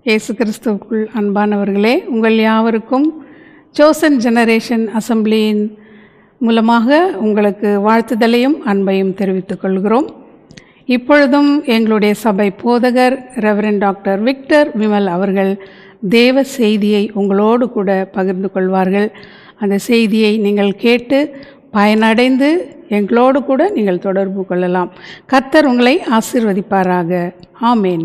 இயேசு கிறிஸ்துவுக்குள் அன்பானவர்களே உங்கள் யாவருக்கும் சோசன் ஜெனரேஷன் அசம்பிளியின் மூலமாக உங்களுக்கு வாழ்த்துதலையும் அன்பையும் தெரிவித்துக் கொள்கிறோம் இப்பொழுதும் எங்களுடைய சபை போதகர் ரெவரன் டாக்டர் விக்டர் விமல் அவர்கள் தேவ செய்தியை உங்களோடு கூட பகிர்ந்து கொள்வார்கள் அந்த செய்தியை நீங்கள் கேட்டு பயனடைந்து எங்களோடு கூட நீங்கள் தொடர்பு கொள்ளலாம் கர்த்தர் உங்களை ஆசீர்வதிப்பாராக ஆமேன்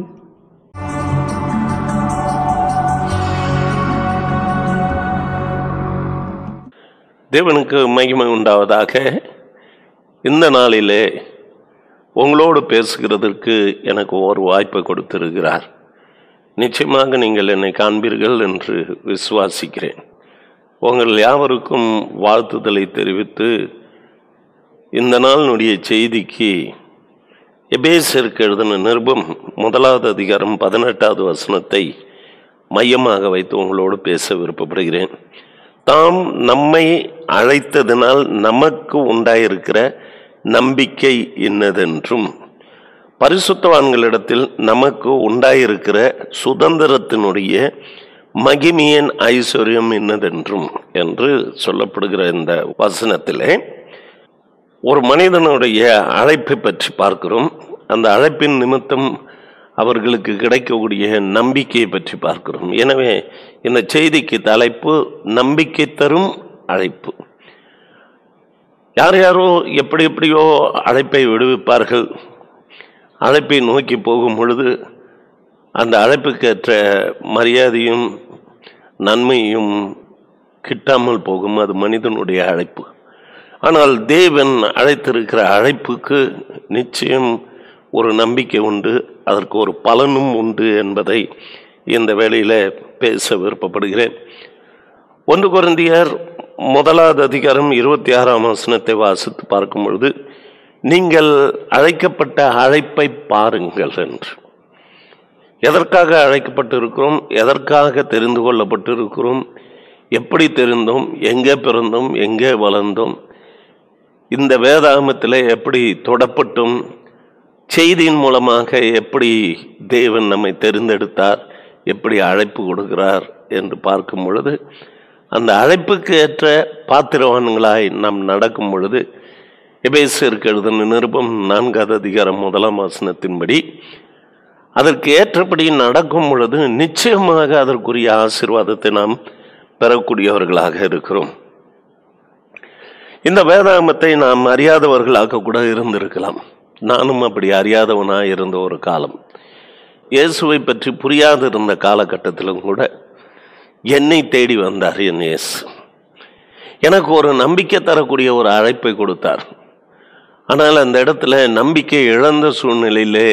தேவனுக்கு மகிமை உண்டாவதாக இந்த நாளிலே உங்களோடு பேசுகிறதற்கு எனக்கு ஒரு வாய்ப்பை கொடுத்திருக்கிறார் நிச்சயமாக நீங்கள் என்னை காண்பீர்கள் என்று விசுவாசிக்கிறேன் உங்கள் யாவருக்கும் வாழ்த்துதலை தெரிவித்து இந்த நாளினுடைய செய்திக்கு எபேசருக்கு எழுதின நிருபம் முதலாவது அதிகாரம் பதினெட்டாவது வசனத்தை மையமாக வைத்து உங்களோடு பேச விருப்பப்படுகிறேன் தாம் நம்மை அழைத்ததினால் நமக்கு உண்டாயிருக்கிற நம்பிக்கை இன்னதென்றும் பரிசுத்தவான்களிடத்தில் நமக்கு உண்டாயிருக்கிற சுதந்திரத்தினுடைய மகிமையின் ஐஸ்வர்யம் என்னதென்றும் என்று சொல்லப்படுகிற இந்த வசனத்திலே ஒரு மனிதனுடைய அழைப்பை பற்றி பார்க்கிறோம் அந்த அழைப்பின் நிமித்தம் அவர்களுக்கு கிடைக்கக்கூடிய நம்பிக்கையை பற்றி பார்க்கிறோம் எனவே இந்த செய்திக்கு தலைப்பு நம்பிக்கை தரும் அழைப்பு யார் யாரோ எப்படி எப்படியோ அழைப்பை விடுவிப்பார்கள் அழைப்பை நோக்கி போகும் பொழுது அந்த அழைப்புக்கேற்ற மரியாதையும் நன்மையும் கிட்டாமல் போகும் அது மனிதனுடைய அழைப்பு ஆனால் தேவன் அழைத்திருக்கிற அழைப்புக்கு நிச்சயம் ஒரு நம்பிக்கை உண்டு அதற்கு ஒரு பலனும் உண்டு என்பதை இந்த வேளையில் பேச விருப்பப்படுகிறேன் ஒன்று குருந்தியர் முதலாவது அதிகாரம் இருபத்தி ஆறாம் வசனத்தை வாசித்து பார்க்கும் பொழுது நீங்கள் அழைக்கப்பட்ட அழைப்பை பாருங்கள் என்று எதற்காக அழைக்கப்பட்டிருக்கிறோம் எதற்காக தெரிந்து கொள்ளப்பட்டிருக்கிறோம் எப்படி தெரிந்தோம் எங்கே பிறந்தோம் எங்கே வளர்ந்தோம் இந்த வேதாகமத்தில் எப்படி தொடப்பட்டும் செய்தியின் மூலமாக எப்படி தேவன் நம்மை தெரிந்தெடுத்தார் எப்படி அழைப்பு கொடுக்கிறார் என்று பார்க்கும் பொழுது அந்த அழைப்புக்கு ஏற்ற பாத்திரவான்களாய் நாம் நடக்கும் பொழுது எபேசருக்கு எழுதின நிருபம் நான்காவது அதிகாரம் முதலாம் வசனத்தின்படி அதற்கு ஏற்றபடி நடக்கும் பொழுது நிச்சயமாக அதற்குரிய ஆசீர்வாதத்தை நாம் பெறக்கூடியவர்களாக இருக்கிறோம் இந்த வேதாகமத்தை நாம் அறியாதவர்களாக கூட இருந்திருக்கலாம் நானும் அப்படி அறியாதவனாக இருந்த ஒரு காலம் இயேசுவை பற்றி புரியாது இருந்த காலகட்டத்திலும் கூட என்னை தேடி வந்தார் என் இயேசு எனக்கு ஒரு நம்பிக்கை தரக்கூடிய ஒரு அழைப்பை கொடுத்தார் ஆனால் அந்த இடத்துல நம்பிக்கை இழந்த சூழ்நிலையிலே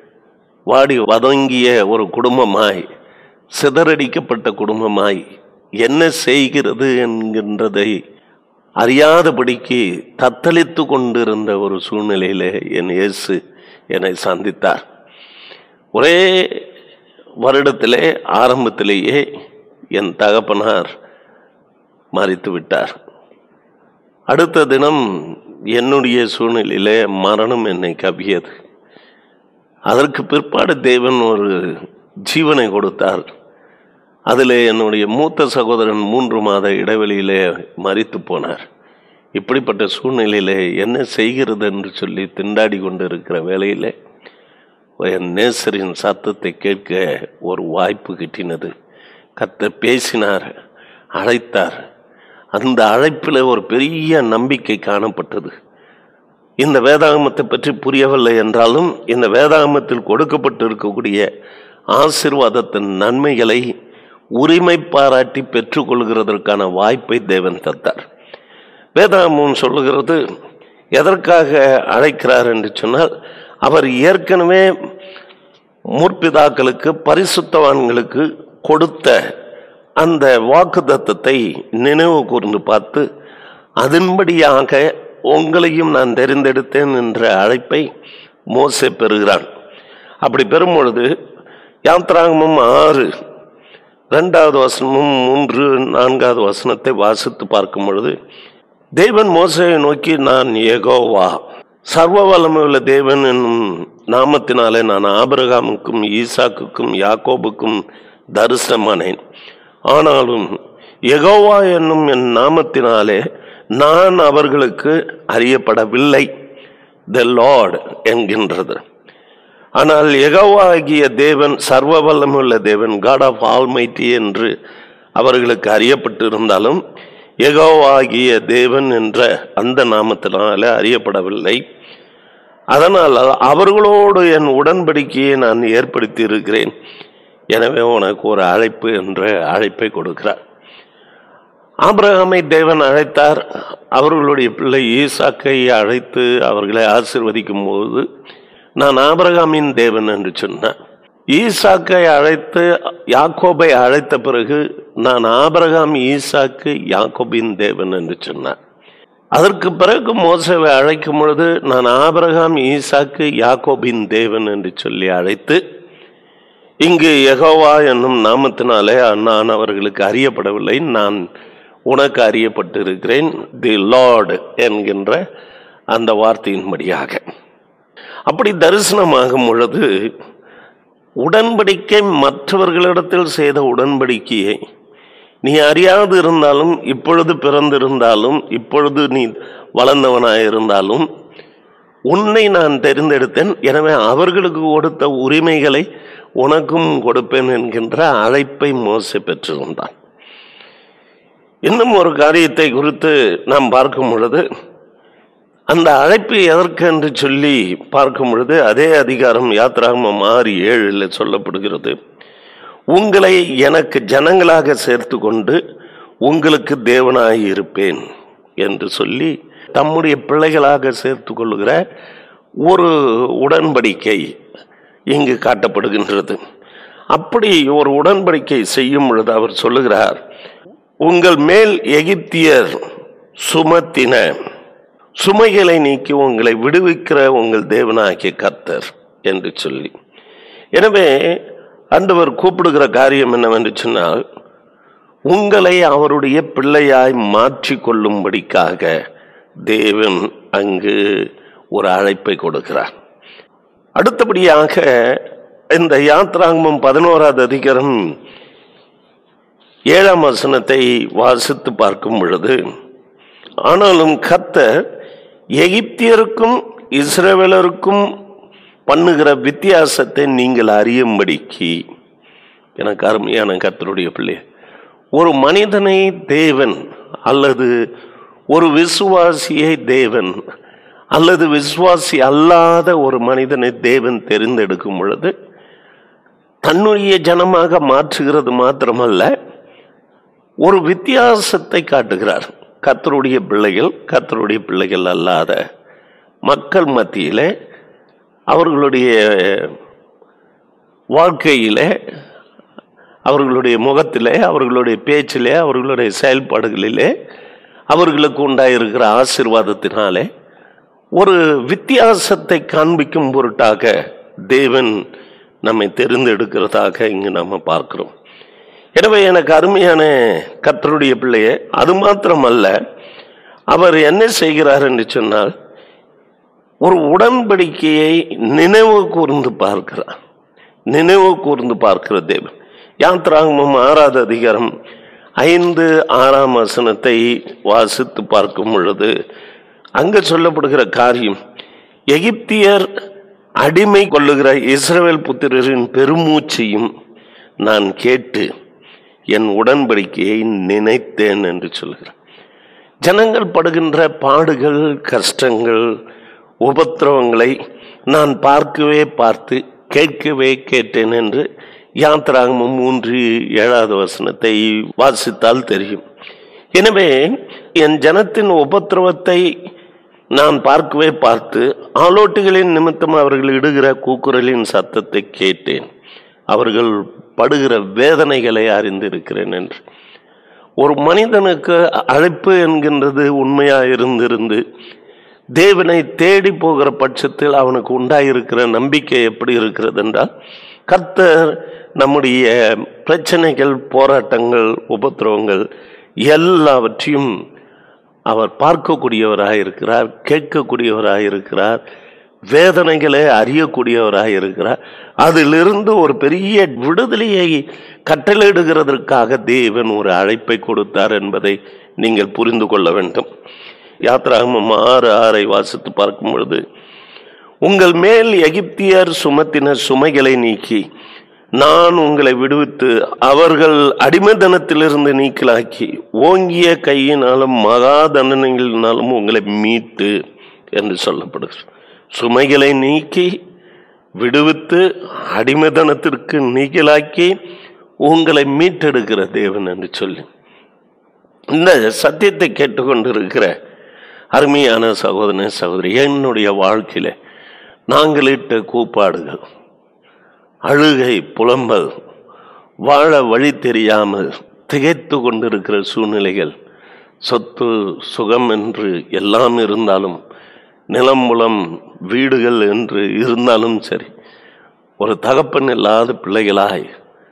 வாடி வதங்கிய ஒரு குடும்பமாய் சிதறடிக்கப்பட்ட குடும்பமாய் என்ன செய்கிறது என்கின்றதை அறியாதபடிக்கு தத்தளித்து கொண்டிருந்த ஒரு சூழ்நிலையிலே என் இயேசு என்னை சந்தித்தார் ஒரே வருடத்திலே ஆரம்பத்திலேயே என் தகப்பனார் மறித்து விட்டார் அடுத்த தினம் என்னுடைய சூழ்நிலையிலே மரணம் என்னை கவியது அதற்கு பிற்பாடு தேவன் ஒரு ஜீவனை கொடுத்தார் அதில் என்னுடைய மூத்த சகோதரன் மூன்று மாத இடைவெளியிலே மறித்து போனார் இப்படிப்பட்ட சூழ்நிலையிலே என்ன செய்கிறது என்று சொல்லி திண்டாடி கொண்டு இருக்கிற வேளையிலே என் நேசரின் சத்தத்தை கேட்க ஒரு வாய்ப்பு கிட்டினது கத்த பேசினார் அழைத்தார் அந்த அழைப்பில் ஒரு பெரிய நம்பிக்கை காணப்பட்டது இந்த வேதாகமத்தை பற்றி புரியவில்லை என்றாலும் இந்த வேதாகமத்தில் கொடுக்கப்பட்டு இருக்கக்கூடிய ஆசிர்வாதத்தின் நன்மைகளை உரிமை பாராட்டி பெற்றுக்கொள்கிறதற்கான வாய்ப்பை தேவன் தந்தார் வேதாகமம் சொல்லுகிறது எதற்காக அழைக்கிறார் என்று சொன்னால் அவர் ஏற்கனவே முற்பிதாக்களுக்கு பரிசுத்தவான்களுக்கு கொடுத்த அந்த வாக்கு தத்தத்தை நினைவு கூர்ந்து பார்த்து அதன்படியாக உங்களையும் நான் தெரிந்தெடுத்தேன் என்ற அழைப்பை மோசே பெறுகிறான் அப்படி பெறும் பொழுது யாத்ராகமும் ஆறு ரெண்டாவது வசனமும் மூன்று நான்காவது வசனத்தை வாசித்து பார்க்கும் பொழுது தேவன் மோசையை நோக்கி நான் ஏகோவா சர்வ வல்லமையுள்ள தேவன் என்னும் நாமத்தினாலே நான் ஆபிரகாமுக்கும் ஈசாக்குக்கும் யாக்கோபுக்கும் தரிசனமானேன் ஆனாலும் யெகோவா என்னும் என் நாமத்தினாலே நான் அவர்களுக்கு அறியப்படவில்லை த லார்ட் என்கின்றது ஆனால் யெகோவா ஆகிய தேவன் சர்வ வல்லமுள்ள தேவன் காட் ஆஃப் ஆல்மைட்டி என்று அவர்களுக்கு அறியப்பட்டிருந்தாலும் யெகோவா ஆகிய தேவன் என்ற அந்த நாமத்தினாலே அறியப்படவில்லை அதனால் அவர்களோடு என் உடன்படிக்கையை நான் ஏற்படுத்தி இருக்கிறேன் எனவே உனக்கு ஒரு அழைப்பு என்ற அழைப்பை கொடுக்கிறார் ஆபிரகாமை தேவன் அழைத்தார் அவர்களுடைய பிள்ளை ஈசாக்கை அழைத்து அவர்களை ஆசிர்வதிக்கும் போது நான் ஆபிரகாமின் தேவன் என்று சொன்னேன் ஈசாக்கை அழைத்து யாக்கோபை அழைத்த பிறகு நான் ஆபிரகாம் ஈசாக்கு யாக்கோபின் தேவன் என்று சொன்னார் அதற்கு பிறகு மோசவை அழைக்கும் பொழுது நான் ஆபிரகாம் ஈசாக்கு யாக்கோபின் தேவன் என்று சொல்லி அழைத்து இங்கு யெகோவா என்னும் நாமத்தினாலே நான் அவர்களுக்கு அறியப்படவில்லை நான் உனக்கு அறியப்பட்டிருக்கிறேன் தி லார்டு என்கின்ற அந்த வார்த்தையின்படியாக அப்படி தரிசனமாகும் பொழுது உடன்படிக்கை மற்றவர்களிடத்தில் செய்த உடன்படிக்கையை நீ அறியாது இருந்தாலும் இப்பொழுது பிறந்திருந்தாலும் இப்பொழுது நீ வளர்ந்தவனாயிருந்தாலும் உன்னை நான் தெரிந்தெடுத்தேன் எனவே அவர்களுக்கு கொடுத்த உரிமைகளை உனக்கும் கொடுப்பேன் என்கின்ற அழைப்பை மோசை பெற்றிருந்தான் இன்னும் ஒரு காரியத்தை குறித்து நாம் பார்க்கும் பொழுது அந்த அழைப்பு எதற்கு என்று சொல்லி பார்க்கும் பொழுது அதே அதிகாரம் யாத்ராகமம் ஆறு ஏழில் சொல்லப்படுகிறது உங்களை எனக்கு ஜனங்களாக சேர்த்து கொண்டு உங்களுக்கு தேவனாய் இருப்பேன் என்று சொல்லி தம்முடைய பிள்ளைகளாக சேர்த்து கொள்ளுகிற ஒரு உடன்படிக்கை இங்கு காட்டப்படுகின்றது அப்படி ஒரு உடன்படிக்கை செய்யும் பொழுது அவர் சொல்லுகிறார் உங்கள் மேல் எகிப்தியர் சுமத்தின சுமைகளை நீக்கி உங்களை விடுவிக்கிற உங்கள் தேவனாகிய கர்த்தர் என்று சொல்லி எனவே ஆண்டவர் கூப்பிடுகிற காரியம் என்னவென்று சொன்னால் உங்களை அவருடைய பிள்ளையாய் மாற்றிக் கொள்ளும்படிக்காக தேவன் அங்கு ஒரு அழைப்பை கொடுக்கிறார் அடுத்தபடியாக இந்த யாத்ராங்கமம் பதினோராவது அதிகாரம் ஏழாம் வசனத்தை வாசித்து பார்க்கும் பொழுது ஆனாலும் கர்த்தர் எகிப்தியருக்கும் இஸ்ரவேலருக்கும் பண்ணுகிற வித்தியாசத்தை நீங்கள் அறியும்படிக்கு எனக்கு அருமையான கர்த்தருடைய பிள்ளை ஒரு மனிதனை தேவன் அல்லது ஒரு விசுவாசியை தேவன் அல்லது விசுவாசி அல்லாத ஒரு மனிதனை தேவன் தெரிந்தெடுக்கும் பொழுது தன்னுடைய ஜனமாக மாற்றுகிறது மாத்திரமல்ல ஒரு வித்தியாசத்தை காட்டுகிறார் கர்த்தருடைய பிள்ளைகள் கர்த்தருடைய பிள்ளைகள் அல்லாத மக்கள் மத்தியிலே அவர்களுடைய வாழ்க்கையிலே அவர்களுடைய முகத்திலே அவர்களுடைய பேச்சிலே அவர்களுடைய செயல்பாடுகளிலே அவர்களுக்கு உண்டாயிருக்கிற ஆசீர்வாதத்தினாலே ஒரு வித்தியாசத்தை காண்பிக்கும் பொருட்டாக தேவன் நம்மை தெரிந்தெடுக்கிறதாக இங்கு நாம் பார்க்கிறோம் எனவே எனக்கு அருமையான கர்த்தருடைய பிள்ளையே அது மாத்திரமல்ல அவர் என்ன செய்கிறார் என்று சொன்னால் ஒரு உடன்படிக்கையை நினைவு கூர்ந்து பார்க்கிறார் நினைவு கூர்ந்து பார்க்கிற தேவன் யாத்ராகமம் ஆறாவது அதிகாரம் ஐந்து ஆறாம் வசனத்தை வாசித்து பார்க்கும் பொழுது அங்க சொல்லப்படுகிற காரியம் எகிப்தியர் அடிமை கொள்ளுகிற இஸ்ரவேல் புத்திரரின் பெருமூச்சையும் நான் கேட்டு என் உடன்படிக்கையை நினைத்தேன் என்று சொல்கிறார் ஜனங்கள் படுகின்ற பாடுகள் கஷ்டங்கள் உபத்திரவங்களை நான் பார்க்கவே பார்த்து கேட்கவே கேட்டேன் என்று யாத்திராகமம் மூன்று ஏழாவது வசனத்தை வாசித்தால் தெரியும் எனவே என் ஜனத்தின் உபத்திரவத்தை நான் பார்க்கவே பார்த்து ஆலோட்டுகளின் நிமித்தம் அவர்கள் இடுகிற கூக்குரலின் சத்தத்தை கேட்டேன் அவர்கள் படுகிற வேதனைகளை அறிந்திருக்கிறேன் என்று ஒரு மனிதனுக்கு அழைப்பு என்கின்றது உண்மையாக இருந்திருந்து தேவனை தேடி போகிற பட்சத்தில் அவனுக்கு உண்டாயிருக்கிற நம்பிக்கை எப்படி இருக்கிறது என்றால் கர்த்தர் நம்முடைய பிரச்சனைகள் போராட்டங்கள் உபத்திரவங்கள் எல்லாவற்றையும் அவர் பார்க்கக்கூடியவராக இருக்கிறார் கேட்கக்கூடியவராக இருக்கிறார் வேதனைகளை அறியக்கூடியவராக இருக்கிறார் அதிலிருந்து ஒரு பெரிய விடுதலையை கட்டளையிடுகிறதற்காக தேவன் ஒரு அழைப்பை கொடுத்தார் என்பதை நீங்கள் புரிந்து கொள்ள வேண்டும் யாத்ராகமம் ஆறு ஆறை வாசித்து பார்க்கும் பொழுது உங்கள் மேல் எகிப்தியர் சுமத்தின சுமைகளை நீக்கி நான் உங்களை விடுவித்து அவர்கள் அடிமைத்தனத்திலிருந்து நீக்கலாக்கி ஓங்கிய கையினாலும் மகா தண்டனைகளினாலும் உங்களை மீட்டு என்று சொல்லப்படுகிறது சுமைகளை நீக்கி விடுவித்து அடிமைத்தனத்திற்கு நீக்கலாக்கி உங்களை மீட்டெடுக்கிற தேவன் என்று சொல்லி இந்த சத்தியத்தை கேட்டுக்கொண்டிருக்கிற அருமையான சகோதரனே சகோதரி என்னுடைய வாழ்க்கையில நாங்கள் இட்ட கூப்பாடுகள் அழுகை புலம்பல் வாழ வழி தெரியாமல் திகைத்து கொண்டிருக்கிற சூழ்நிலைகள் சொத்து சுகம் என்று எல்லாம் இருந்தாலும் நிலம் முலம் வீடுகள் என்று இருந்தாலும் சரி ஒரு தகப்பன் இல்லாத பிள்ளைகளாய்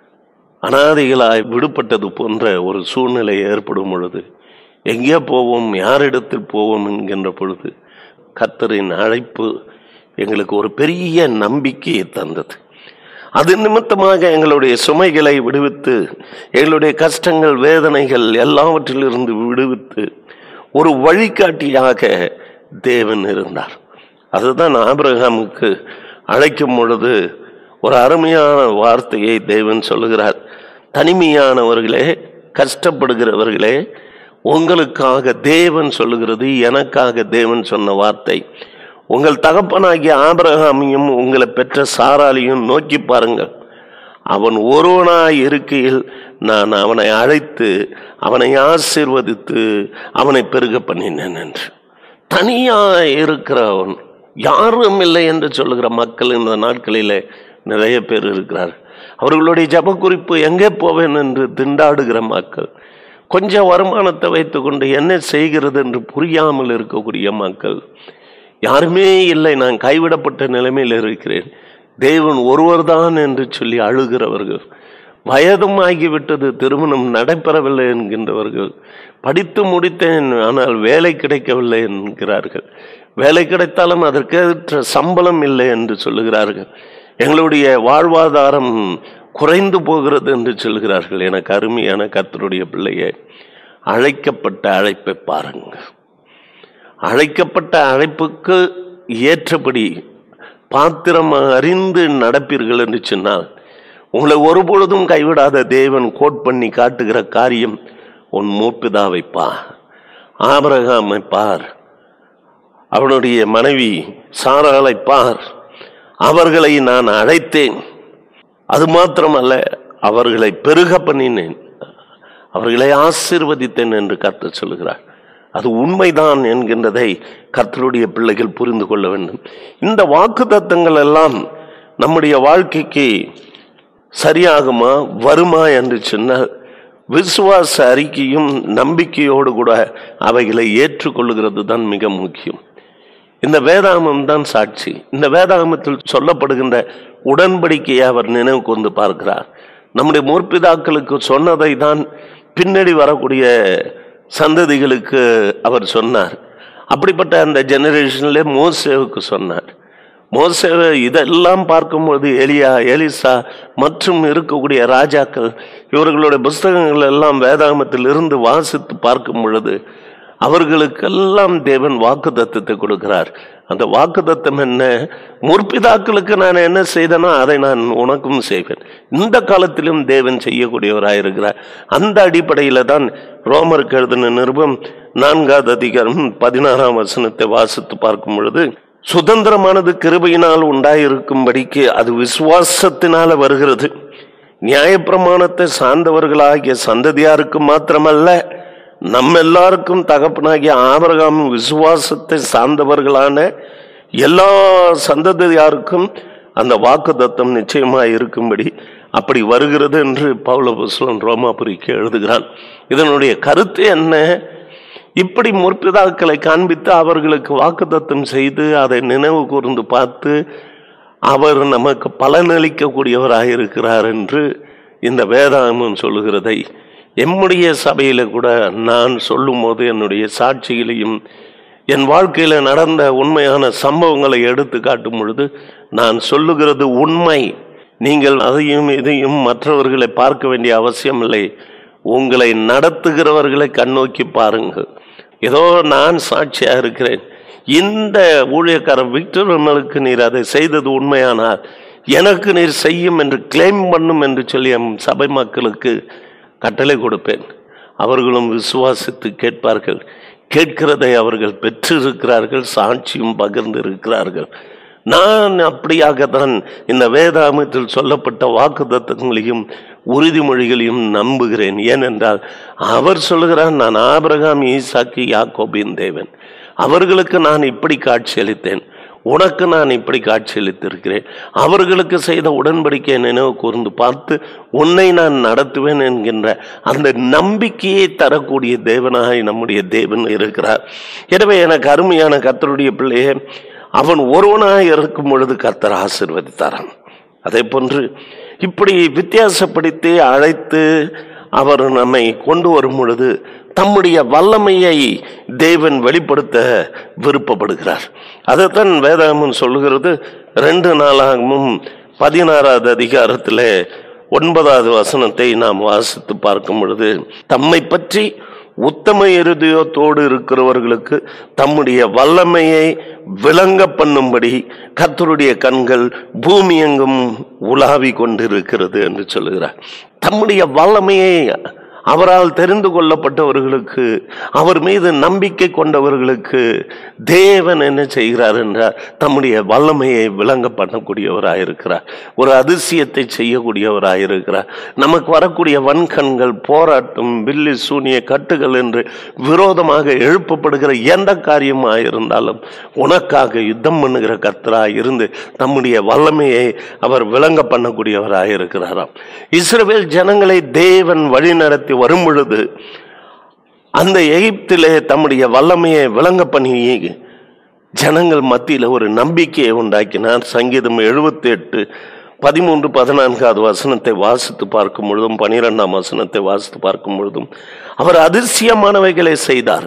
அனாதைகளாய் விடுபட்டது போன்ற ஒரு சூழ்நிலை ஏற்படும் பொழுது எங்கே போவோம் யாரிடத்தில் போவோம் என்கின்ற பொழுது கர்த்தரின் அழைப்பு எங்களுக்கு ஒரு பெரிய நம்பிக்கையை தந்தது அது நிமித்தமாக எங்களுடைய சுமைகளை விடுவித்து எங்களுடைய கஷ்டங்கள் வேதனைகள் எல்லாவற்றிலிருந்து விடுவித்து ஒரு வழிகாட்டியாக தேவன் இருந்தார் அதுதான் ஆபிரகாமுக்கு அழைக்கும் பொழுது ஒரு அருமையான வார்த்தையை தேவன் சொல்லுகிறார் தனிமையானவர்களே கஷ்டப்படுகிறவர்களே உங்களுக்காக தேவன் சொல்லுகிறது எனக்காக தேவன் சொன்ன வார்த்தை உங்கள் தகப்பனாகிய ஆபிரகாமையும் உங்களை பெற்ற சாராலையும் நோக்கி பாருங்கள் அவன் ஒருவனாய் இருக்கையில் நான் அவனை அழைத்து அவனை ஆசீர்வதித்து அவனை பெருக பண்ணினேன் என்று தனியாய் இருக்கிறவன் யாரும் இல்லை என்று சொல்லுகிற மக்கள் இந்த நாட்களிலே நிறைய பேர் இருக்கிறார் அவர்களுடைய ஜப குறிப்பு எங்கே போவேன் என்று திண்டாடுகிற மக்கள் கொஞ்சம் வருமானத்தை வைத்துக்கொண்டு என்ன செய்கிறது என்று புரியாமல் இருக்கக்கூடிய மக்கள் யாருமே இல்லை நான் கைவிடப்பட்ட நிலைமையில் இருக்கிறேன் தேவன் ஒருவர்தான் என்று சொல்லி அழுகிறவர்கள் வயதும் ஆகிவிட்டது திருமணம் நடைபெறவில்லை என்கின்றவர்கள் படித்து முடித்தேன் ஆனால் வேலை கிடைக்கவில்லை என்கிறார்கள் வேலை கிடைத்தாலும் அதற்கேற்ற சம்பளம் இல்லை என்று சொல்லுகிறார்கள் எங்களுடைய வாழ்வாதாரம் குறைந்து போகிறது என்று சொல்கிறார்கள் எனக்கு அருமையான கர்த்தருடைய பிள்ளையே அழைக்கப்பட்ட அழைப்பை பாருங்கள் அழைக்கப்பட்ட அழைப்புக்கு ஏற்றபடி பாத்திரம் அறிந்து நடப்பீர்கள் என்று சொன்னால் உங்களை ஒருபொழுதும் கைவிடாத தேவன் கோட் பண்ணி காட்டுகிற காரியம் உன் மூப்பிதாவை பார் ஆபரகாமை பார் அவனுடைய மனைவி சாராளை பார் அவர்களை நான் அழைத்தேன் அது மாத்திரமல்ல அவர்களை பெருக பண்ணினேன் அவர்களை ஆசீர்வதித்தேன் என்று கர்த்தர் சொல்கிறார் அது உண்மைதான் என்கின்றதை கர்த்தருடைய பிள்ளைகள் புரிந்து கொள்ள வேண்டும் இந்த வாக்கு தத்தங்கள் எல்லாம் நம்முடைய வாழ்க்கைக்கு சரியாகுமா வருமா என்று சொன்னால் விசுவாச அறிக்கையும் நம்பிக்கையோடு கூட அவைகளை ஏற்றுக்கொள்ளுகிறது தான் மிக முக்கியம் இந்த வேதாகமம் தான் சாட்சி இந்த வேதாகமத்தில் சொல்லப்படுகின்ற உடன்படிக்கையை அவர் நினைவு கொண்டு பார்க்கிறார் நம்முடைய முற்பிதாக்களுக்கு சொன்னதை தான் பின்னாடி வரக்கூடிய சந்ததிகளுக்கு அவர் சொன்னார் அப்படிப்பட்ட அந்த ஜெனரேஷன்ல மோசேவுக்கு சொன்னார் மோசே இதெல்லாம் பார்க்கும்போது எலியா எலிசா மற்றும் இருக்கக்கூடிய ராஜாக்கள் இவர்களுடைய புஸ்தகங்கள் எல்லாம் வேதாகமத்தில் இருந்து வாசித்து பார்க்கும் பொழுது அவர்களுக்கெல்லாம் தேவன் வாக்கு தத்துவத்தை கொடுக்கிறார் அந்த வாக்கு தத்துவம் என்ன முற்பிதாக்களுக்கு நான் என்ன செய்தேனோ அதை நான் உனக்கும் செய்வேன் இந்த காலத்திலும் தேவன் செய்யக்கூடியவராயிருக்கிறார் அந்த அடிப்படையில் தான் ரோமருக்கு எழுதின நிருபம் நான்காவது அதிகாரம் பதினாறாம் வசனத்தை வாசித்து பார்க்கும் பொழுது சுதந்திரமானது கிருபையினால் உண்டாயிருக்கும்படிக்கு அது விசுவாசத்தினால வருகிறது நியாயப்பிரமாணத்தை சார்ந்தவர்களாகிய சந்ததியாருக்கு மாத்திரமல்ல நம்ம எல்லாருக்கும் தகப்பனாகிய ஆபரகாம் விசுவாசத்தை சார்ந்தவர்களான எல்லா சந்ததியாருக்கும் அந்த வாக்கு தத்தம் நிச்சயமாக இருக்கும்படி அப்படி வருகிறது என்று பவுல புஸ்லன் ரோமாபுரிக்கு எழுதுகிறான் இதனுடைய கருத்து என்ன இப்படி முற்பிதாக்களை காண்பித்து அவர்களுக்கு வாக்குத்தத்தம் செய்து அதை நினைவு கூர்ந்து பார்த்து அவர் நமக்கு பலனளிக்கக்கூடியவராக இருக்கிறார் என்று இந்த வேதாகமம் சொல்லுகிறதை எம்முடைய சபையில கூட நான் சொல்லும் போது என்னுடைய சாட்சிகளையும் என் வாழ்க்கையில நடந்த உண்மையான சம்பவங்களை எடுத்து காட்டும் பொழுது நான் சொல்லுகிறது உண்மை நீங்கள் அதையும் இதையும் மற்றவர்களை பார்க்க வேண்டிய அவசியம் இல்லை உங்களை நடத்துகிறவர்களை கண்ணோக்கி பாருங்கள் ஏதோ நான் சாட்சியா இருக்கிறேன் இந்த ஊழியக்காரன் விக்டர் விமலுக்கு நீர் அதை செய்தது உண்மையானால் எனக்கு நீர் செய்யும் என்று கிளைம் பண்ணும் என்று சொல்லி என் சபை மக்களுக்கு கட்டளை கொடுப்பேன் அவர்களும் விசுவாசித்து கேட்பார்கள் கேட்கிறதை அவர்கள் பெற்றிருக்கிறார்கள் சாட்சியும் பகிர்ந்து இருக்கிறார்கள் நான் அப்படியாகத்தான் இந்த வேதாமத்தில் சொல்லப்பட்ட வாக்குத்தத்தங்களையும் உறுதிமொழிகளையும் நம்புகிறேன் ஏனென்றால் அவர் சொல்லுகிறார் நான் ஆபிரகாம் ஈசாக்கி யாக்கோபின் தேவன் அவர்களுக்கு நான் இப்படி காட்சியளித்தேன் உனக்கு நான் இப்படி காட்சியளித்திருக்கிறேன் அவர்களுக்கு செய்த உடன்படிக்கையை நினைவு கூர்ந்து பார்த்து உன்னை நான் நடத்துவேன் என்கின்ற அந்த நம்பிக்கையை தரக்கூடிய தேவனாய் நம்முடைய தேவன் இருக்கிறார் எனவே எனக்கு அருமையான கர்த்தருடைய பிள்ளையே அவன் ஒருவனாய் இருக்கும் பொழுது கர்த்தர் ஆசிர்வதித்தாராம் அதே போன்று இப்படி வித்தியாசப்படுத்தி அழைத்து அவர் நம்மை கொண்டு வரும் பொழுது தம்முடைய வல்லமையை தேவன் வெளிப்படுத்த விருப்பப்படுகிறார் அதைத்தான் வேதாகமம் சொல்லுகிறது ரெண்டு நாளாகவும் பதினாறாவது அதிகாரத்தில் ஒன்பதாவது வசனத்தை நாம் வாசித்து பார்க்கும் பொழுது தம்மை பற்றி உத்தம இருதயத்தோடு இருக்கிறவர்களுக்கு தம்முடைய வல்லமையை விளங்க பண்ணும்படி கர்த்தருடைய கண்கள் பூமி எங்கும் உலாவி கொண்டிருக்கிறது என்று சொல்லுகிறார் தம்முடைய வல்லமையை அவரால் தெரிந்து கொள்ளப்பட்டவர்களுக்கு அவர் மீது நம்பிக்கை கொண்டவர்களுக்கு தேவன் என்ன செய்கிறார் என்றால் தம்முடைய வல்லமையை விளங்க பண்ணக்கூடியவராயிருக்கிறார் ஒரு அதிசயத்தை செய்யக்கூடியவராயிருக்கிறார் நமக்கு வரக்கூடிய வன்கண்கள் போராட்டம் வில்லி சூனிய கட்டுகள் என்று விரோதமாக எழுப்பப்படுகிற எந்த காரியமாக இருந்தாலும் உனக்காக யுத்தம் பண்ணுகிற கர்த்தராய் இருந்து தம்முடைய வல்லமையை அவர் விளங்க பண்ணக்கூடியவராயிருக்கிறாராம் இஸ்ரவேல் ஜனங்களை தேவன் வழிநடத்தி வரும் பொழுது அந்த எகிப்திலே தம்முடைய வல்லமையை விளங்க பண்ணி ஜனங்கள் மத்தியில் ஒரு நம்பிக்கையை உண்டாக்கினார் சங்கீதம் எழுபத்தி எட்டு பதிமூன்று பதினான்காவது வசனத்தை வாசித்து பார்க்கும் பொழுதும் பனிரெண்டாம் வசனத்தை வாசித்து பார்க்கும் பொழுதும் அவர் அதிசயமானவைகளை செய்தார்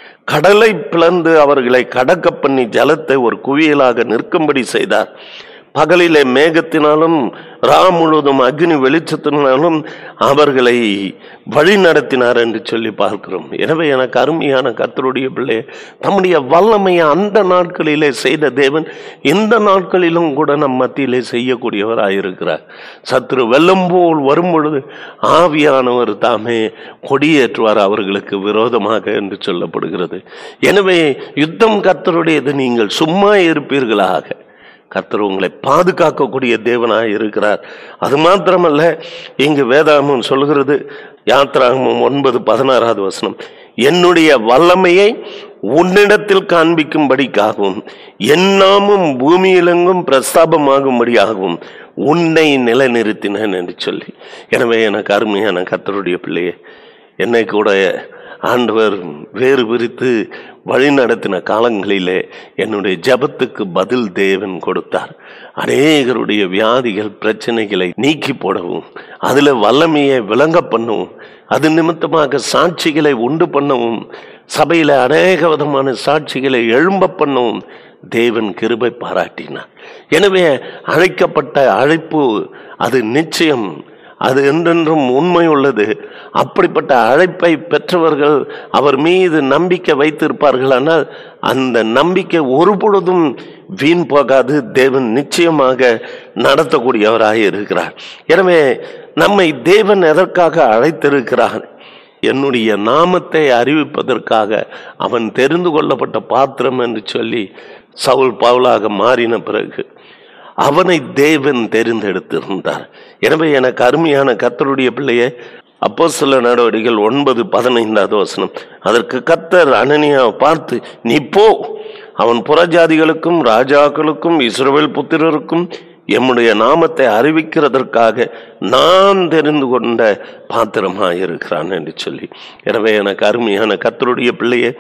கடலை பிளந்து அவர்களை கடக்க பண்ணி ஜலத்தை ஒரு குவியலாக நிற்கும்படி செய்தார் பகலிலே மேகத்தினாலும் ரா முழுவதும் அக்னி வெளிச்சத்தினாலும் அவர்களை வழி நடத்தினார் என்று சொல்லி பார்க்கிறோம் எனவே எனக்கு அருமையான கர்த்தருடைய பிள்ளை தம்முடைய வல்லமையை அந்த நாட்களிலே செய்த தேவன் இந்த நாட்களிலும் கூட நம் மத்தியிலே செய்யக்கூடியவராயிருக்கிறார் சத்ரு வெள்ளம் போல் வரும் பொழுது ஆவியானவர் தாமே கொடியேற்றுவார் அவர்களுக்கு விரோதமாக என்று சொல்லப்படுகிறது எனவே யுத்தம் கர்த்தருடையது நீங்கள் சும்மா இருப்பீர்களாக கர்த்தர் உங்களை பாதுகாக்கக்கூடிய தேவனாய் இருக்கிறார் அது மாத்திரமல்ல இங்கு வேதாகமம் சொல்கிறது யாத்ராகமம் ஒன்பது பதினாறாவது வசனம் என்னுடைய வல்லமையை உன்னிடத்தில் காண்பிக்கும்படிக்காகவும் என்னாமும் பூமியிலெங்கும் பிரஸ்தாபமாகும்படியாகவும் உன்னை நிலைநிறுத்தினேன் என்று சொல்லி எனவே எனக்கு அருமையான கர்த்தருடைய பிள்ளையே என்னை கூட ஆண்டவர் வேறு பிரித்து வழி நடத்தின காலங்களிலே என்னுடைய ஜபத்துக்கு பதில் தேவன் கொடுத்தார் அநேகருடைய வியாதிகள் பிரச்சனைகளை நீக்கி போடவும் அதில் வல்லமையை விளங்க பண்ணவும் அது நிமித்தமாக சாட்சிகளை உண்டு பண்ணவும் சபையில் அநேக விதமான சாட்சிகளை எழும்ப பண்ணவும் தேவன் கிருபை பாராட்டினார் எனவே அழைக்கப்பட்ட அழைப்பு அது நிச்சயம் அது என்றென்றும் உண்மை உள்ளது அப்படிப்பட்ட அழைப்பை பெற்றவர்கள் அவர் மீது நம்பிக்கை வைத்திருப்பார்கள் ஆனால் அந்த நம்பிக்கை ஒரு பொழுதும் வீண் போகாது தேவன் நிச்சயமாக நடத்தக்கூடியவராக இருக்கிறார் எனவே நம்மை தேவன் எதற்காக அழைத்திருக்கிறார் என்னுடைய நாமத்தை அறிவிப்பதற்காக அவன் தெரிந்து கொள்ளப்பட்ட பாத்திரம் என்று சொல்லி சவுல் பவுலாக மாறின பிறகு அவனை தேவன் தெரிந்தெடுத்திருந்தார் எனவே எனக்கு அருமையான கர்த்தருடைய பிள்ளையே அப்போ சில நடவடிக்கைகள் ஒன்பது பதினைந்தாவது வசனம் அதற்கு கர்த்தர் அனனியாவை பார்த்து நீ போ அவன் புறஜாதிகளுக்கும் ராஜாக்களுக்கும் இஸ்ரவேல் புத்திரருக்கும் எம்முடைய நாமத்தை அறிவிக்கிறதற்காக நான் தெரிந்து கொண்ட பாத்திரமாக இருக்கிறான் என்று சொல்லி எனவே எனக்கு அருமையான கர்த்தருடைய பிள்ளையே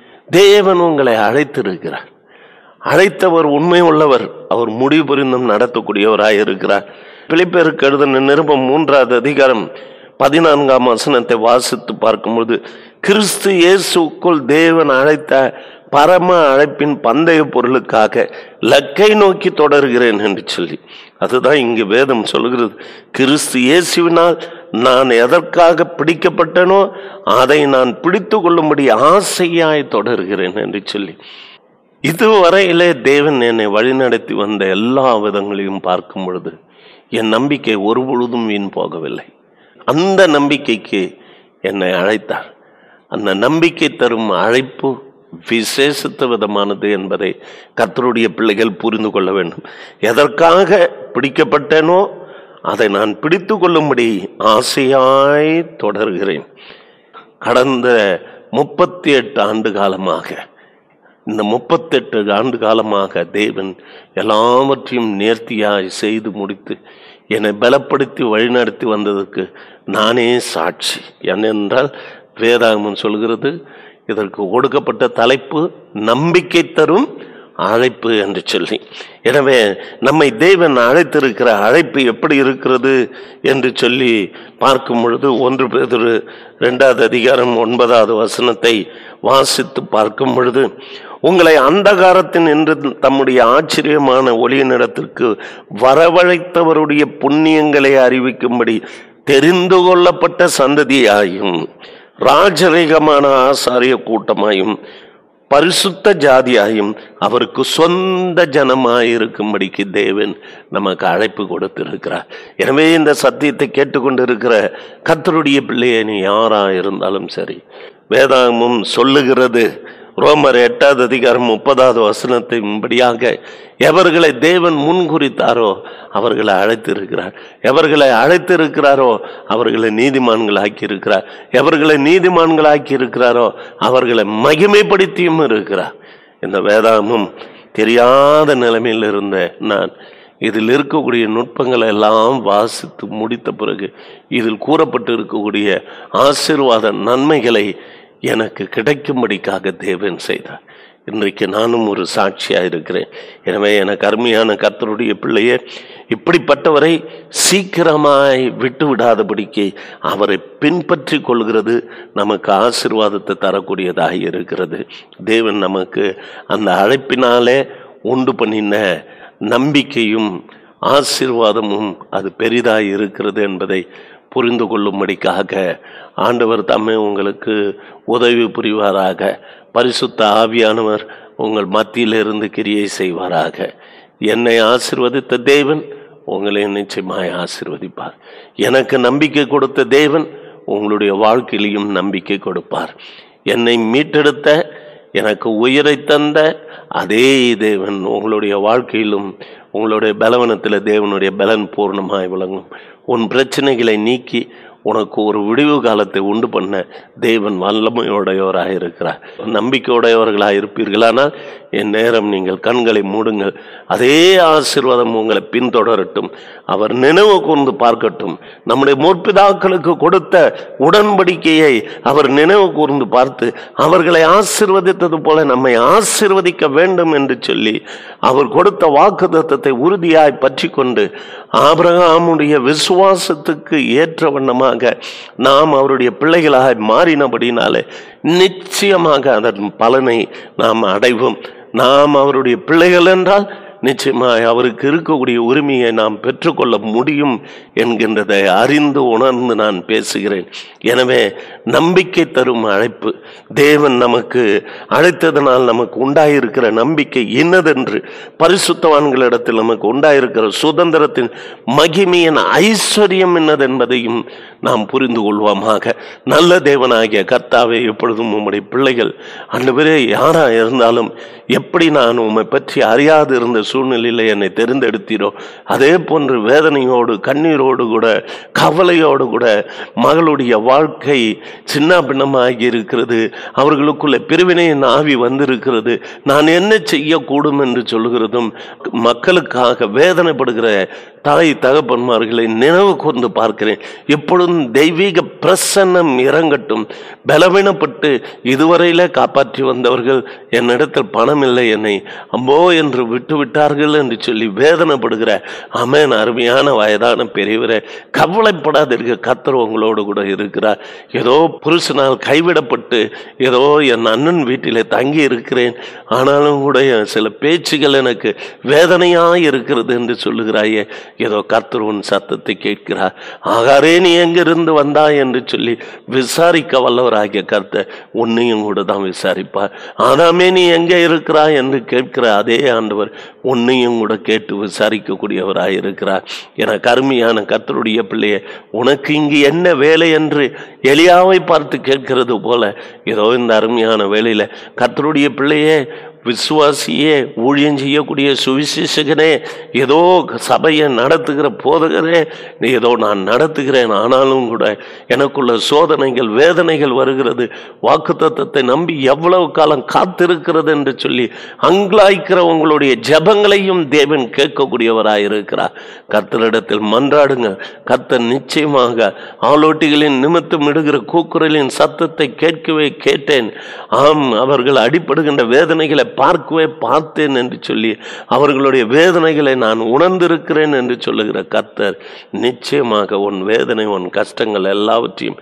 தேவன் உங்களை அழைத்திருக்கிறார் அழைத்தவர் உண்மை உள்ளவர் அவர் முடிவு புரிந்தும் நடத்தக்கூடியவராய் இருக்கிறார் பிழைப்பேருக்கு எழுதின நிருபம் மூன்றாவது அதிகாரம் பதினான்காம் வசனத்தை வாசித்து பார்க்கும்போது கிறிஸ்து இயேசுக்குள் தேவன் அழைத்த பரம அழைப்பின் பந்தய பொருளுக்காக லக்கை நோக்கி தொடர்கிறேன் என்று சொல்லி அதுதான் இங்கு வேதம் சொல்கிறது கிறிஸ்து இயேசுவினால் நான் எதற்காக பிடிக்கப்பட்டனோ அதை நான் பிடித்து கொள்ளும்படி ஆசையாய் தொடர்கிறேன் என்று சொல்லி இதுவரையிலே தேவன் என்னை வழிநடத்தி வந்த எல்லா விதங்களையும் பார்க்கும் பொழுது என் நம்பிக்கை ஒரு பொழுதும் வீண் போகவில்லை அந்த நம்பிக்கைக்கு என்னை அழைத்தார் அந்த நம்பிக்கை தரும் அழைப்பு விசேஷத்த விதமானது என்பதை கர்த்தருடைய பிள்ளைகள் புரிந்து கொள்ள வேண்டும் எதற்காக பிடிக்கப்பட்டேனோ அதை நான் பிடித்து கொள்ளும்படி ஆசையாய் தொடர்கிறேன் கடந்த முப்பத்தி எட்டு ஆண்டு காலமாக இந்த முப்பத்தெட்டு ஆண்டு காலமாக தேவன் எல்லாவற்றையும் நேர்த்தியாய் செய்து முடித்து என்னை பலப்படுத்தி வழிநடத்தி வந்ததற்கு நானே சாட்சி ஏனென்றால் வேதாகமம் சொல்கிறது இதற்கு கொடுக்கப்பட்ட தலைப்பு நம்பிக்கை தரும் அழைப்பு என்று சொல்லி எனவே நம்மை தேவன் அழைத்திருக்கிற அழைப்பு எப்படி இருக்கிறது என்று சொல்லி பார்க்கும் பொழுது ஒன்று பேதுரு ரெண்டாவது அதிகாரம் ஒன்பதாவது வசனத்தை வாசித்து பார்க்கும் பொழுது உங்களை அந்தகாரத்தின் என்று தம்முடைய ஆச்சரியமான ஒளியினிடத்திற்கு வரவழைத்தவருடைய புண்ணியங்களை அறிவிக்கும்படி தெரிந்து கொள்ளப்பட்ட சந்ததியாயும் ராஜரீகமான ஆசாரிய கூட்டமாயும் பரிசுத்த ஜாதியாயும் அவருக்கு சொந்த ஜனமாயிருக்கும்படிக்கு தேவன் நமக்கு அழைப்பு கொடுத்திருக்கிறார் எனவே இந்த சத்தியத்தை கேட்டுக்கொண்டிருக்கிற கர்த்தருடைய பிள்ளையை நீ யாரா இருந்தாலும் சரி வேதாகமும் சொல்லுகிறது ரோமர் எட்டாவது அதிகாரம் முப்பதாவது வசனத்தின்படியாக எவர்களை தேவன் முன்குறித்தாரோ அவர்களை அழைத்திருக்கிறார் எவர்களை அழைத்திருக்கிறாரோ அவர்களை நீதிமான்களாக்கி இருக்கிறார் எவர்களை நீதிமான்களாக்கி இருக்கிறாரோ அவர்களை மகிமைப்படுத்தியும் இருக்கிறார் இந்த வேதாகமும் தெரியாத நிலைமையில் இருந்த நான் இதில் இருக்கக்கூடிய நுட்பங்களை எல்லாம் வாசித்து முடித்த பிறகு இதில் கூறப்பட்டு இருக்கக்கூடிய ஆசீர்வாத நன்மைகளை எனக்கு கிடைக்கும்படிக்காக தேவன் செய்தார் இன்றைக்கு நானும் ஒரு சாட்சியாக இருக்கிறேன் எனவே எனக்கு அருமையான கர்த்தருடைய பிள்ளையே இப்படிப்பட்டவரை சீக்கிரமாய் விட்டு விடாதபடிக்கு அவரை பின்பற்றி கொள்கிறது நமக்கு ஆசீர்வாதத்தை தரக்கூடியதாக இருக்கிறது தேவன் நமக்கு அந்த அழைப்பினாலே உண்டு பண்ணின நம்பிக்கையும் ஆசீர்வாதமும் அது பெரிதாய் இருக்கிறது என்பதை புரிந்து கொள்ளும்படிக்காக ஆண்டவர் தம்மை உங்களுக்கு உதவி புரிவாராக பரிசுத்த ஆவியானவர் உங்கள் மத்தியிலிருந்து கிரியை செய்வாராக என்னை ஆசிர்வதித்த தேவன் உங்களை நிச்சயமாய் ஆசிர்வதிப்பார் எனக்கு நம்பிக்கை கொடுத்த தேவன் உங்களுடைய வாழ்க்கையிலையும் நம்பிக்கை கொடுப்பார் என்னை மீட்டெடுத்த எனக்கு உயிரை தந்த அதே தேவன் உங்களுடைய வாழ்க்கையிலும் உங்களுடைய பலவனத்தில் தேவனுடைய பலன் பூர்ணமாய் விளங்கும் உன் பிரச்சனைகளை நீக்கி உனக்கு ஒரு விடிவு காலத்தை உண்டு பண்ண தேவன் வல்லமையுடையவராக இருக்கிறார் நம்பிக்கையுடையவர்களாக இருப்பீர்களானால் என் நேரம் நீங்கள் கண்களை மூடுங்கள் அதே ஆசீர்வாதம் உங்களை பின்தொடரட்டும் அவர் நினைவு கூர்ந்து பார்க்கட்டும் நம்முடைய முற்பிதாக்களுக்கு கொடுத்த உடன்படிக்கையை அவர் நினைவு கூர்ந்து பார்த்து அவர்களை ஆசிர்வதித்தது போல நம்மை ஆசிர்வதிக்க வேண்டும் என்று சொல்லி அவர் கொடுத்த வாக்குத்தத்தத்தை உறுதியாய் பற்றி கொண்டு ஆபிரகாமுடைய விசுவாசத்துக்கு ஏற்ற வண்ணமாக நாம் அவருடைய பிள்ளைகளாக மாறினபடினாலே நிச்சயமாக அதன் பலனை நாம் அடைவோம் நாம் அவருடைய பிள்ளைகள் என்றால் நிச்சயமாய் அவருக்கு இருக்கக்கூடிய உரிமையை நாம் பெற்றுக்கொள்ள முடியும் என்கின்றதை அறிந்து உணர்ந்து நான் பேசுகிறேன் எனவே நம்பிக்கை தரும் அழைப்பு தேவன் நமக்கு அழைத்ததனால் நமக்கு உண்டாயிருக்கிற நம்பிக்கை இன்னதென்று பரிசுத்தவான்களிடத்தில் நமக்கு உண்டாயிருக்கிற சுதந்திரத்தின் மகிமையின் ஐஸ்வர்யம் என்னதென்பதையும் நாம் புரிந்து கொள்வோமாக நல்ல தேவனாகிய கர்த்தாவே எப்பொழுதும் உம்முடைய பிள்ளைகள் அன்றுவரே யாரா இருந்தாலும் எப்படி நான் உம்மை பற்றி அறியாது இருந்த சூழ்நிலையில் என்னை தெரிந்தெடுத்தீரோ அதே போன்று வேதனையோடு கண்ணீரோடு கூட கவலையோடு கூட மகளுடைய வாழ்க்கை சின்ன பின்னமாகி இருக்கிறது அவர்களுக்குள்ள பிரிவினையின் ஆவி வந்திருக்கிறது நான் என்ன செய்யக்கூடும் என்று சொல்லுகிறதும் மக்களுக்காக வேதனைப்படுகிற தாய் தகப்பன்மார்களை நினைவு கூர்ந்து பார்க்கிறேன் எப்பொழுதும் தெய்வீக பிரசன்னம் இறங்கட்டும் பலவீனப்பட்டு இதுவரையில காப்பாற்றி வந்தவர்கள் என்னிடத்தில் பணம் இல்லை என்னை அம்போ என்று விட்டுவிட்ட விட்டார்கள் என்று சொல்லி வேதனைப்படுகிற அமேன் அருமையான வயதான பெரியவரே கவலைப்படாதிருக்க கத்தர் உங்களோடு கூட இருக்கிறார் ஏதோ புருஷனால் கைவிடப்பட்டு ஏதோ என் அண்ணன் வீட்டிலே தங்கி இருக்கிறேன் ஆனாலும் கூட என் சில பேச்சுகள் எனக்கு வேதனையாக இருக்கிறது என்று சொல்லுகிறாயே ஏதோ கர்த்தர் உன் சத்தத்தை கேட்கிறார் ஆகாரே நீ எங்கிருந்து வந்தாய் என்று சொல்லி விசாரிக்க வல்லவராகிய கர்த்தர் உன்னையும் கூட தான் விசாரிப்பார் ஆதாமே நீ எங்கே இருக்கிறாய் என்று கேட்கிற அதே ஆண்டவர் உன்னையும் கூட கேட்டு விசாரிக்கக்கூடியவராய் இருக்கிறார் என கருமையான கர்த்தருடைய பிள்ளையே உனக்கு இங்கு என்ன வேலை என்று எலியாவை பார்த்து கேட்கிறது போல ஏதோ இந்த அருமையான வேலையில கர்த்தருடைய பிள்ளையே விசுவாசியே ஊழியம் செய்யக்கூடிய சுவிசேஷகனே ஏதோ சபையை நடத்துகிற போதகரே நீ ஏதோ நான் நடத்துகிறேன் ஆனாலும் கூட எனக்குள்ள சோதனைகள் வேதனைகள் வருகிறது வாக்குத்தத்தத்தை நம்பி எவ்வளவு காலம் காத்திருக்கிறது என்று சொல்லி அங்கலாய்க்கிற உங்களுடைய ஜெபங்களையும் தேவன் கேட்கக்கூடியவராய் இருக்கிறார் கர்த்தரிடத்தில் மன்றாடுங்க கர்த்தர் நிச்சயமாக ஆலோட்டிகளின் நிமித்தம் இடுகிற கூக்குரலின் சத்தத்தை கேட்கவே கேட்டேன் ஆம் அவர்கள் அடிப்படுகின்ற வேதனைகளை பார்க்கவே பார்த்தேன் என்று சொல்லி அவர்களுடைய வேதனைகளை நான் உணர்ந்திருக்கிறேன் என்று சொல்லுகிற கர்த்தர் நிச்சயமாக உன் வேதனை உன் கஷ்டங்கள் எல்லாவற்றையும்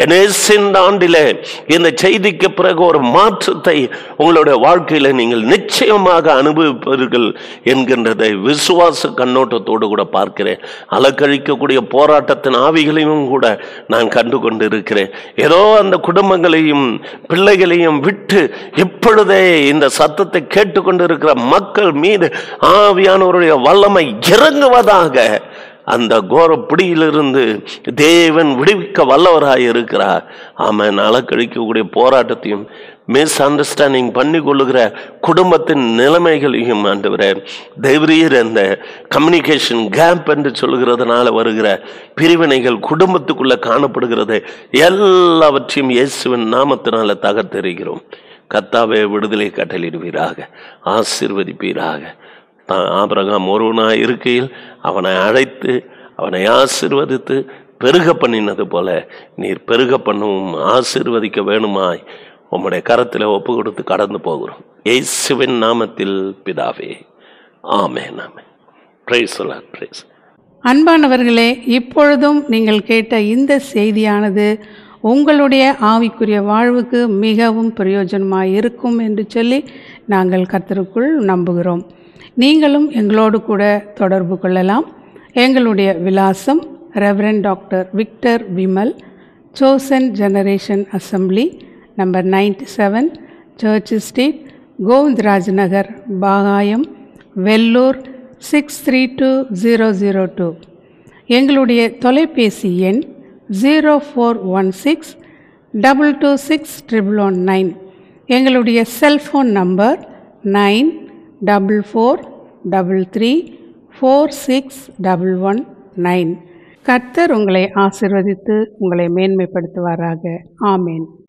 இந்த ஆண்டிலே இந்த செய்திக்கு பிறகு ஒரு மாற்றத்தை உங்களுடைய வாழ்க்கையில நீங்கள் நிச்சயமாக அனுபவிப்பீர்கள் என்கின்றதை விசுவாச கண்ணோட்டத்தோடு கூட பார்க்கிறேன் அலக்கழிக்கக்கூடிய போராட்டத்தின் ஆவிகளையும் கூட நான் கண்டு கொண்டிருக்கிறேன் ஏதோ அந்த குடும்பங்களையும் பிள்ளைகளையும் விட்டு இப்பொழுதே இந்த சத்தத்தை கேட்டுக்கொண்டிருக்கிற மக்கள் மீது ஆவியானவருடைய வல்லமை இறங்குவதாக அந்த கோர பிடியிலிருந்து தேவன் விடுவிக்க வல்லவராய் இருக்கிறார் ஆமாம் அலக்கழிக்கக்கூடிய போராட்டத்தையும் மிஸ் அண்டர்ஸ்டாண்டிங் பண்ணி கொள்ளுகிற குடும்பத்தின் நிலைமைகளையும் ஆண்டவரே தெய்வரீர் அந்த கம்யூனிகேஷன் கேப் என்று சொல்லுகிறதுனால வருகிற பிரிவினைகள் குடும்பத்துக்குள்ள காணப்படுகிறது எல்லாவற்றையும் இயேசுவின் நாமத்தினால தகர்த்தெறிகிறோம் கத்தாவே விடுதலை கட்டளிடுவீராக ஆசிர்வதிப்பீராக தான் ஆபிரகாம் ஒருவனாய் இருக்கையில் அவனை அழைத்து அவனை ஆசிர்வதித்து பெருக பண்ணினது போல நீர் பெருக பண்ணவும் ஆசிர்வதிக்க வேணுமாய் உம்முடைய கரத்தில் ஒப்பு கொடுத்து கடந்து போகிறோம் இயேசுவின் நாமத்தில் பிதாவே ஆமென் ஆமென் பிரைஸ் பிரைஸ் அன்பானவர்களே இப்பொழுதும் நீங்கள் கேட்ட இந்த செய்தியானது உங்களுடைய ஆவிக்குரிய வாழ்வுக்கு மிகவும் பிரயோஜனமாக இருக்கும் என்று சொல்லி நாங்கள் கர்த்தருக்குள் நம்புகிறோம் நீங்களும் எங்களோடு கூட தொடர்பு கொள்ளலாம் எங்களுடைய விலாசம் ரெவரண்ட் டாக்டர் விக்டர் விமல் சோசன் generation assembly number ninety seven church street Govindraj Nagar Bagayam Vellore six three two zero zero two எங்களுடைய தொலைபேசி எண் zero four one six double two six triple one nine எங்களுடைய cellphone number nine double four double three four six double one nine கர்த்தர் உங்களை ஆசிர்வதித்து உங்களை மேன்மைப்படுத்துவாராக ஆமேன்